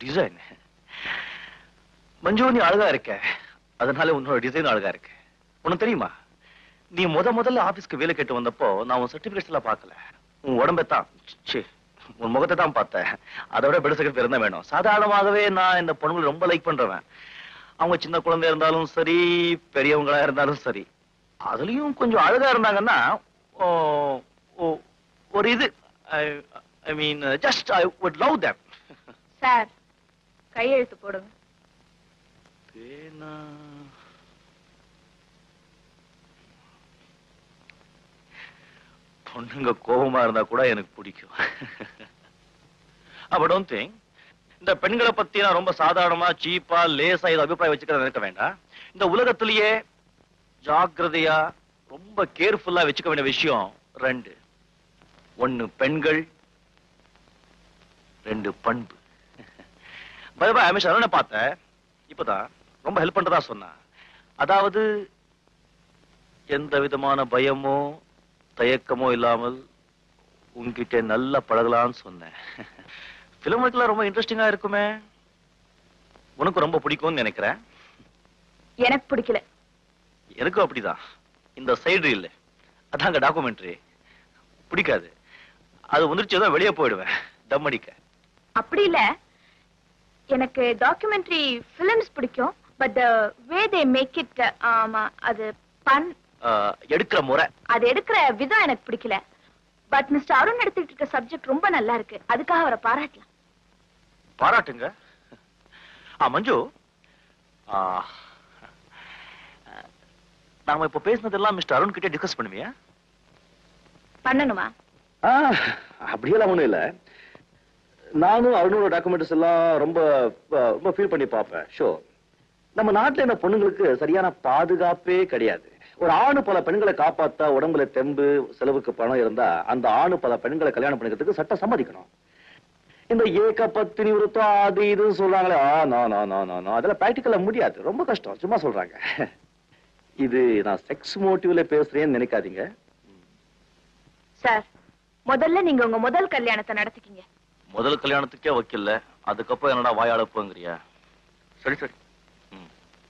Design மஞ்சு நீ அழகா இருக்க அதனால உன்னோட டிசைன் அழகா இருக்கு உனக்கு தெரியுமா நீ முத முதல்ல ஆபீஸ்க்கு வேலை கேட்டு வந்தப்போ நான் உன் சர்டிபிகேட்ஸ் எல்லாம் பார்க்கல உன் உடம்பை தான் ச்சே, உன் முகத்தை தான் பார்த்தேன் அதை விட பெருசு பேர் இருந்தா வேணும் சாதாரணமாகவே நான் இந்த பொண்ணுங்களை ரொம்ப லைக் பண்றவன் அவங்க சின்ன குழந்தை இருந்தாலும் சரி பெரியவங்களா இருந்தாலும் சரி அதுலயும் கொஞ்சம் அழகா இருந்தாங்கன்னா ஓ, ஓ, ஒரு இது I mean just I would love them sir கையெழுத்து போடுங்க பேனா பொண்ணுங்க கோபமா இருந்தா கூட எனக்கு பிடிக்கும் அப்ப டோன்ட் திங்க் இந்த பெண்களை பத்தி நான் ரொம்ப சாதாரணமா சீப்பா லேசா இது அபிப்பிராயம் வச்சுக்கிறத நினைக்க வேண்டாம் இந்த உலகத்திலேயே ஜாக்கிரதையா ரொம்ப கேர்ஃபுல்லா வச்சுக்க வேண்டிய விஷயம் ரெண்டு ஒன்னு பெண்கள் ரெண்டு பண்பு பயபா அமிஷ் அருணை பார்த்தேன் இப்பதான் ரொம்ப ஹெல்ப் பண்றதா சொன்னா அதாவது எந்த விதமான பயமோ தயக்கமோ இல்லாமல் உன்கிட்ட நல்லா பழகலாம்னு சொன்னேன் பிலிம் ஒர்க்லாம் ரொம்ப இன்ட்ரெஸ்டிங்கா இருக்குமே உனக்கு ரொம்ப பிடிக்கும்னு நினைக்கிறேன் எனக்கு பிடிக்கல எனக்கும் அப்படிதான் இந்த சைடு இல்ல அதாங்க டாக்குமெண்ட்ரி பிடிக்காது அது வந்துருச்சு தான் வெளியே போயிடுவேன் தம் அடிக்க அப்படி இல்ல எனக்கு டாக்குமெண்ட்ரி பிலிம்ஸ் பிடிக்கும் but way they make it ஆமா அது பன் ஆஹ், எடுக்கிற முறை அது எடுக்கிற விதம் எனக்கு பிடிக்கல பட் மிஸ்டர் அருண் எடுத்துட்டு இருக்க சப்ஜெக்ட் ரொம்ப நல்லா இருக்கு அதுக்காக அவரை பாராட்டலாம் பாராட்டுங்க ஆ மஞ்சு ஆ, நாம இப்ப பேசினதெல்லாம் மிஸ்டர் அருண் கிட்ட டிஸ்கஸ் பண்ணுவியா பண்ணணுமா அப்படியெல்லாம் ஒண்ணும் இல்ல நானும் அருணோட டாக்குமெண்ட்ஸ் எல்லாம் ரொம்ப அஹ், ரொம்ப ஃபீல் பண்ணி பார்ப்பேன் ஷோ நம்ம நாட்டுல இந்த பொண்ணுங்களுக்கு சரியான பாதுகாப்பே கிடையாது ஒரு ஆணு பல பெண்களை காப்பாத்தா உடம்புல தெம்பு செலவுக்கு பணம் இருந்தா அந்த ஆணு பல பெண்களை கல்யாணம் பண்ணிக்கிறதுக்கு சட்டம் சம்மதிக்கணும் இந்த ஏக பத்தினி விருத்தம் அது இதுன்னு சொல்றாங்களே ஆ no no no no no அதெல்லாம் பிராக்டிக்கலா முடியாது ரொம்ப கஷ்டம் சும்மா சொல்றாங்க இது நான் செக்ஸ் மோட்டிவ்ல பேசுறேன்னு நினைக்காதீங்க சார் முதல்ல நீங்க உங்க முதல் கல்யாணத்தை நடத்திக்கிங்க முதல் கல்யாணத்துக்கே வைக்கல அதுக்கப்புறம் என்னடா வாயாளப்புங்கிறியா சரி சரி ம்.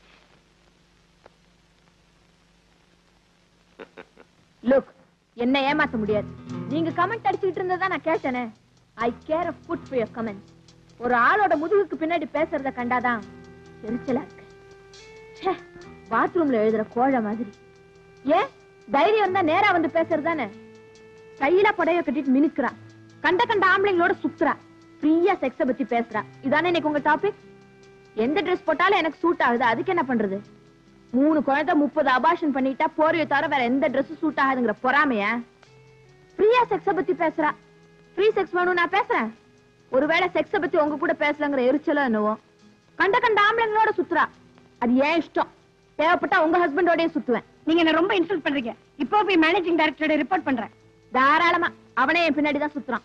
லுக் என்ன ஏமாத்த முடியாது நீங்க கமெண்ட் அடிச்சுக்கிட்டு இருந்ததா நான் கேட்டேனே I care a foot for your comments ஒரு ஆளோட முதுகுக்கு பின்னாடி பேசுறத கண்டாதான் எரிச்சலா இருக்கு ச்சே பாத்ரூம்ல எழுதுற கோழ மாதிரி ஏன் தைரியம் இருந்தா நேரா வந்து பேசுறது தானே கையில படைய கட்டிட்டு மினுக்குறா கண்ட கண்ட ஆம்பளைங்களோட சுத்துறா ஃப்ரீயா செக்ஸ பத்தி பேசுறா இதானே இன்னைக்கு உங்க டாபிக் எந்த ட்ரெஸ் போட்டாலும் எனக்கு சூட் ஆகுது அதுக்கு என்ன பண்றது மூணு குழந்தை முப்பது அபாஷன் பண்ணிட்டா போர்வையை தவிர வேற எந்த Dress சூட் ஆகுதுங்கிற பொறாமைய ஃப்ரீயா செக்ஸ பத்தி பேசுறா ஃப்ரீ செக்ஸ் வேணும் நான் பேசுறேன் ஒருவேளை செக்ஸ பத்தி உங்க கூட பேசலங்கிற எரிச்சலோ என்னவோ கண்ட கண்ட ஆம்பளைங்களோட சுத்துறா அது ஏன் இஷ்டம் தேவைப்பட்டா உங்க ஹஸ்பண்டோடய சுத்துவேன் நீங்க என்ன ரொம்ப இன்சல்ட் பண்றீங்க இப்போ போய் மேனேஜிங் டைரக்டரோட ரிப்போர்ட் பண்றேன் தாராளமா அவனே என் பின்னாடி தான் சுத்துறான்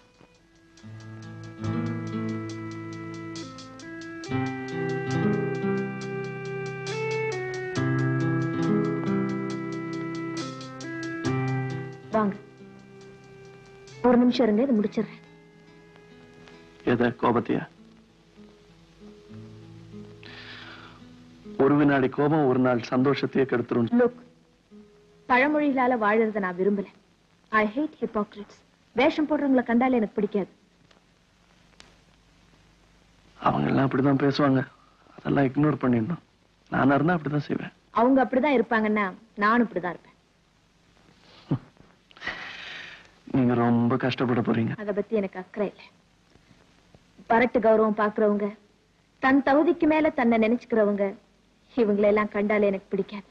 வாங்க ஒரு நிமிஷம் இருங்க இது முடிச்சிடுறேன் எத கோபத்தையா ஒரு வினாடி கோபம் ஒரு நாள் சந்தோஷத்தையே கெடுத்துரும் லுக் பழமொழிகளால வாழறத நான் விரும்பல ஐ ஹேட் ஹிப்போக்ரிட்ஸ் வேஷம் போடுறவங்கள கண்டாலே எனக்கு பிடிக்காது அவங்க எல்லாம் அப்படிதான் பேசுவாங்க அதெல்லாம் இக்னோர் பண்ணிடணும் நானா இருந்தா அப்படிதான் செய்வேன் அவங்க அப்படிதான் இருப்பாங்கன்னா நானும் இப்படிதான் இருப்பேன் நீங்க ரொம்ப கஷ்டப்பட போறீங்க அத பத்தி எனக்கு அக்கறை இல்லை பரட்டு கௌரவம் பாக்குறவங்க தன் தகுதிக்கு மேல தன்னை நினைச்சுக்கிறவங்க இவங்களை எல்லாம் கண்டாலே எனக்கு பிடிக்காது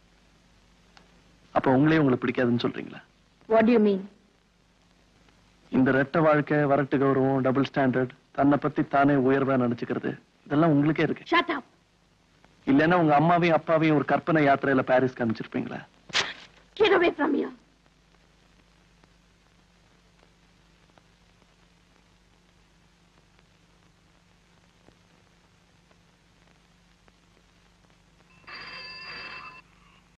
அப்ப உங்களே உங்களுக்கு பிடிக்காதுன்னு சொல்றீங்களா வாட் யூ மீன் இந்த ரெட்ட வாழ்க்கை வரட்டு கௌரவம் டபுள் ஸ்டாண்டர்ட் தன்னை பத்தி தானே உயர்வா நினைச்சுக்கிறது இதெல்லாம் உங்களுக்கே இருக்கு ஷட் அப் இல்லைன்னா உங்க அம்மாவையும் அப்பாவையும் ஒரு கற்பனை யாத்திரையில பாரிஸ்க்கு அனுப்பிச்சிருப்பீங்களா Get away from here.